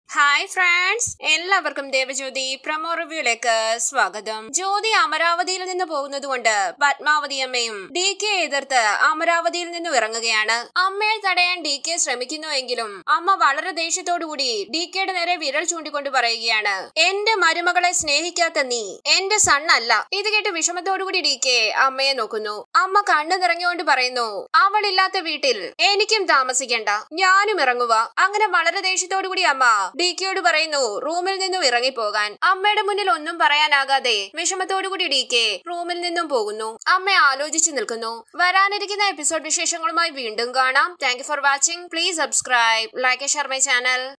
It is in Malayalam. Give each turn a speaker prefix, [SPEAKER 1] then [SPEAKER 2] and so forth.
[SPEAKER 1] ഹായ് ഫ്രണ്ട്സ് എല്ലാവർക്കും ദേവജ്യോതി പ്രമോ റിവ്യൂയിലേക്ക് സ്വാഗതം ജ്യോതി അമരാവതിയിൽ നിന്ന് പോകുന്നത് കൊണ്ട് പത്മാവതി അമ്മയും ഡി കെ എതിർത്ത് അമരാവതിയിൽ നിന്നും ഇറങ്ങുകയാണ് അമ്മയെ തടയാൻ ഡി കെ ശ്രമിക്കുന്നുവെങ്കിലും അമ്മ വളരെ ദേഷ്യത്തോടുകൂടി ഡി കെയുടെ നേരെ വിരൽ ചൂണ്ടിക്കൊണ്ട് പറയുകയാണ് എന്റെ മരുമകളെ സ്നേഹിക്കാത്ത നീ എന്റെ സണ്ണല്ല ഇത് കേട്ട് വിഷമത്തോടുകൂടി ഡി കെ അമ്മയെ നോക്കുന്നു അമ്മ കണ്ണു നിറഞ്ഞുകൊണ്ട് പറയുന്നു അവളില്ലാത്ത വീട്ടിൽ എനിക്കും താമസിക്കണ്ട ഞാനും ഇറങ്ങുക അങ്ങനെ വളരെ ദേഷ്യത്തോടുകൂടി അമ്മ ഡി കെയോട് പറയുന്നു റൂമിൽ നിന്നും ഇറങ്ങിപ്പോകാൻ അമ്മയുടെ മുന്നിൽ ഒന്നും പറയാനാകാതെ വിഷമത്തോടുകൂടി ഡി കെ റൂമിൽ നിന്നും പോകുന്നു അമ്മ ആലോചിച്ചു നിൽക്കുന്നു വരാനിരിക്കുന്ന എപ്പിസോഡ് വിശേഷങ്ങളുമായി വീണ്ടും കാണാം thank for watching please subscribe like share my channel